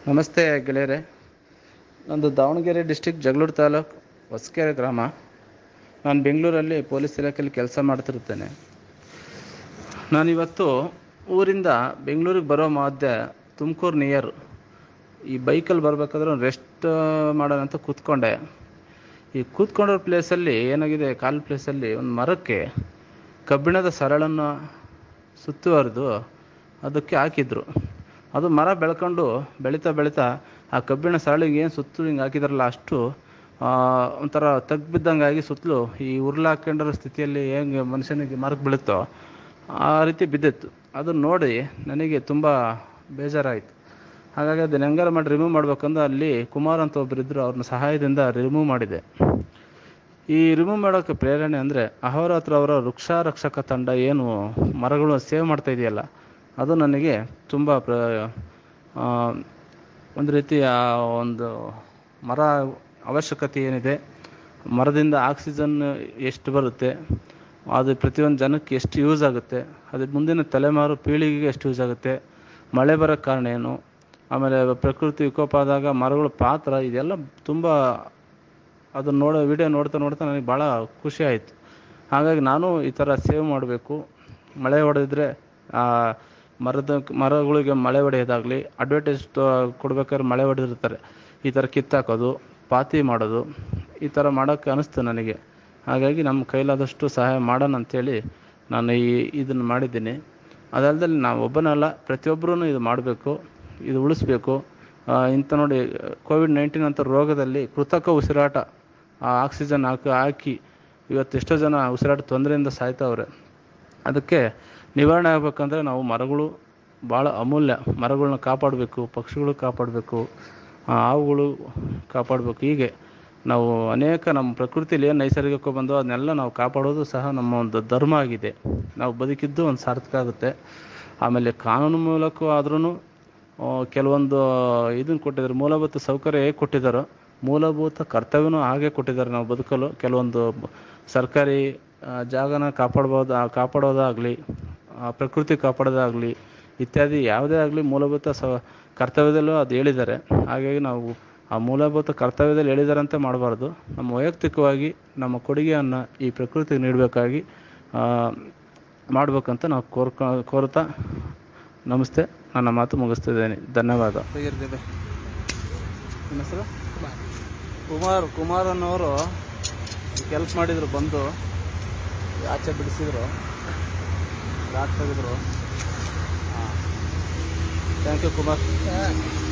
ನಮಸ್ತೆ ಗೆಳೆಯರೆ ನಂದು ದಾವಣಗೆರೆ ಡಿಸ್ಟಿಕ್ ಜಗಳೂರು ತಾಲೂಕು ಹೊಸಕೆರೆ ಗ್ರಾಮ ನಾನು ಬೆಂಗಳೂರಲ್ಲಿ ಪೊಲೀಸ್ ಇಲಾಖೆಯಲ್ಲಿ ಕೆಲಸ ಮಾಡ್ತಿರುತ್ತೇನೆ ನಾನಿವತ್ತು ಊರಿಂದ ಬೆಂಗಳೂರಿಗೆ ಬರೋ ಮಧ್ಯೆ ತುಮಕೂರು ನಿಯರ್ ಈ ಬೈಕಲ್ಲಿ ಬರಬೇಕಾದ್ರೆ ಒಂದು ರೆಸ್ಟ್ ಮಾಡೋಣ ಅಂತ ಕೂತ್ಕೊಂಡೆ ಈ ಕೂತ್ಕೊಂಡಿರೋ ಪ್ಲೇಸಲ್ಲಿ ಏನಾಗಿದೆ ಕಾಲು ಪ್ಲೇಸಲ್ಲಿ ಒಂದು ಮರಕ್ಕೆ ಕಬ್ಬಿಣದ ಸರಳನ್ನು ಸುತ್ತುವರೆದು ಅದಕ್ಕೆ ಹಾಕಿದ್ರು ಅದು ಮರ ಬೆಳ್ಕೊಂಡು ಬೆಳೀತಾ ಬೆಳೀತಾ ಆ ಕಬ್ಬಿಣ ಸರಳಿಗೆ ಏನು ಸುತ್ತು ಹಿಂಗೆ ಹಾಕಿದಾರಲ್ಲ ಅಷ್ಟು ಆ, ಒಂಥರ ತಗ್ಗು ಬಿದ್ದಂಗೆ ಆಗಿ ಸುತ್ತಲೂ ಈ ಉರುಳು ಹಾಕೊಂಡಿರೋ ಸ್ಥಿತಿಯಲ್ಲಿ ಹೆಂಗೆ ಮನುಷ್ಯನಿಗೆ ಮರಕ್ಕೆ ಬೀಳುತ್ತೋ ಆ ರೀತಿ ಬಿದ್ದಿತ್ತು ಅದನ್ನು ನೋಡಿ ನನಗೆ ತುಂಬ ಬೇಜಾರಾಯಿತು ಹಾಗಾಗಿ ಅದನ್ನ ಹೆಂಗಾರ ಮಾಡಿ ರಿಮೂವ್ ಮಾಡ್ಬೇಕಂದ್ರೆ ಅಲ್ಲಿ ಕುಮಾರ್ ಅಂತ ಒಬ್ಬರಿದ್ದರು ಅವ್ರನ್ನ ಸಹಾಯದಿಂದ ರಿಮೂವ್ ಮಾಡಿದೆ ಈ ರಿಮೂವ್ ಮಾಡೋಕ್ಕೆ ಪ್ರೇರಣೆ ಅಂದರೆ ಅಹೋರಾತ್ರ ಅವರ ವೃಕ್ಷಾರಕ್ಷಕ ತಂಡ ಏನು ಮರಗಳು ಸೇವ್ ಮಾಡ್ತಾ ಇದೆಯಲ್ಲ ಅದು ನನಗೆ ತುಂಬ ಪ್ರ ಆ, ಒಂದು ರೀತಿಯ ಒಂದು ಮರ ಅವಶ್ಯಕತೆ ಏನಿದೆ ಮರದಿಂದ ಆಕ್ಸಿಜನ್ ಎಷ್ಟು ಬರುತ್ತೆ ಅದು ಪ್ರತಿಯೊಂದು ಜನಕ್ಕೆ ಎಷ್ಟು ಯೂಸ್ ಆಗುತ್ತೆ ಅದು ಮುಂದಿನ ತಲೆಮಾರು ಪೀಳಿಗೆಗೆ ಎಷ್ಟು ಯೂಸ್ ಆಗುತ್ತೆ ಮಳೆ ಬರೋಕ್ಕೆ ಕಾರಣ ಏನು ಆಮೇಲೆ ಪ್ರಕೃತಿ ವಿಕೋಪ ಆದಾಗ ಮರಗಳ ಪಾತ್ರ ಇದೆಲ್ಲ ತುಂಬ ಅದನ್ನ ನೋಡೋ ವಿಡಿಯೋ ನೋಡ್ತಾ ನೋಡ್ತಾ ನನಗೆ ಭಾಳ ಖುಷಿ ಆಯಿತು ಹಾಗಾಗಿ ನಾನು ಈ ಥರ ಸೇವ್ ಮಾಡಬೇಕು ಮಳೆ ಹೊಡೆದಿದ್ರೆ ಆ ಮರದ ಮರಗಳಿಗೆ ಮಳೆ ಹೊಡೆಯೋದಾಗಲಿ ಅಡ್ವರ್ಟೈಸ್ ಕೊಡ್ಬೇಕಾದ್ರೆ ಮಳೆ ಹೊಡೆದಿರ್ತಾರೆ ಈ ಥರ ಕಿತ್ತಾಕೋದು ಪಾತಿ ಮಾಡೋದು ಈ ಥರ ಮಾಡೋಕ್ಕೆ ಅನಿಸ್ತು ನನಗೆ ಹಾಗಾಗಿ ನಮ್ಮ ಕೈಲಾದಷ್ಟು ಸಹಾಯ ಮಾಡೋಣ ಅಂಥೇಳಿ ನಾನು ಈ ಇದನ್ನು ಮಾಡಿದ್ದೀನಿ ಅದಲ್ಲದೆ ನಾವು ಒಬ್ಬನಲ್ಲ ಪ್ರತಿಯೊಬ್ಬರೂ ಇದು ಮಾಡಬೇಕು ಇದು ಉಳಿಸ್ಬೇಕು ಆ, ಇಂಥ ನೋಡಿ ಕೋವಿಡ್ ನೈನ್ಟೀನ್ ಅಂತ ರೋಗದಲ್ಲಿ ಕೃತಕ ಉಸಿರಾಟ ಆ ಆಕ್ಸಿಜನ್ ಹಾಕಿ ಹಾಕಿ ಇವತ್ತು ಎಷ್ಟೋ ಜನ ಉಸಿರಾಟ ತೊಂದರೆಯಿಂದ ಸಾಯ್ತವ್ರೆ ಅದಕ್ಕೆ ನಿವಾರಣೆ ಆಗಬೇಕಂದ್ರೆ ನಾವು ಮರಗಳು ಭಾಳ ಅಮೂಲ್ಯ ಮರಗಳನ್ನ ಕಾಪಾಡಬೇಕು ಪಕ್ಷಿಗಳು ಕಾಪಾಡಬೇಕು ಹಾವುಗಳು ಕಾಪಾಡಬೇಕು ಹೀಗೆ ನಾವು ಅನೇಕ ನಮ್ಮ ಪ್ರಕೃತಿಯಲ್ಲಿ ಏನು ನೈಸರ್ಗಿಕ ಬಂದೋ ಅದನ್ನೆಲ್ಲ ನಾವು ಕಾಪಾಡೋದು ಸಹ ನಮ್ಮ ಒಂದು ಧರ್ಮ ಆಗಿದೆ ನಾವು ಬದುಕಿದ್ದು ಒಂದು ಸಾರ್ಥಕ ಆಗುತ್ತೆ ಆಮೇಲೆ ಕಾನೂನು ಮೂಲಕ ಆದ್ರೂ ಕೆಲವೊಂದು ಇದನ್ನು ಕೊಟ್ಟಿದ್ದಾರೆ ಮೂಲಭೂತ ಸೌಕರ್ಯ ಹೇಗೆ ಕೊಟ್ಟಿದ್ದಾರೋ ಮೂಲಭೂತ ಕರ್ತವ್ಯನೂ ಹಾಗೆ ಕೊಟ್ಟಿದ್ದಾರೆ ನಾವು ಬದುಕಲು ಕೆಲವೊಂದು ಬ- ಸರ್ಕಾರಿ ಆ, ಜಾಗನ ಕಾಪಾಡ್ಬೋದು ಆ, ಕಾಪಾಡೋದಾಗಲಿ ಆ, ಪ್ರಕೃತಿ ಕಾಪಾಡೋದಾಗಲಿ ಇತ್ಯಾದಿ ಯಾವುದೇ ಆಗಲಿ ಮೂಲಭೂತ ಸ ಕರ್ತವ್ಯದಲ್ಲೂ ಅದು ಹೇಳಿದ್ದಾರೆ ಹಾಗಾಗಿ ನಾವು ಆ ಮೂಲಭೂತ ಕರ್ತವ್ಯದಲ್ಲಿ ಹೇಳಿದಾರಂತೆ ಮಾಡಬಾರ್ದು ನಮ್ಮ ವೈಯಕ್ತಿಕವಾಗಿ ನಮ್ಮ ಕೊಡುಗೆಯನ್ನು ಈ ಪ್ರಕೃತಿಗೆ ನೀಡಬೇಕಾಗಿ ಮಾಡ್ಬೇಕಂತ ನಾವು ಕೋರ್ಕ ಕೋರುತ್ತಾ ನಮಸ್ತೆ ನನ್ನ ಮಾತು ಮುಗಿಸ್ತಿದ್ದೇನೆ ಧನ್ಯವಾದ ನಿಮ್ಮ ಹೆಸರು ಕುಮಾರ್ ಕುಮಾರ್ ಅನ್ನೋರು ಕೆಲಸ ಮಾಡಿದ್ರು ಬಂದು ಆಚೆ ಬಿಡಿಸಿದ್ರು ಘಾಟ್ ತೆಗೆದ್ರು ಹಾಂ ಥ್ಯಾಂಕ್ ಯು ಕುಮಾರ್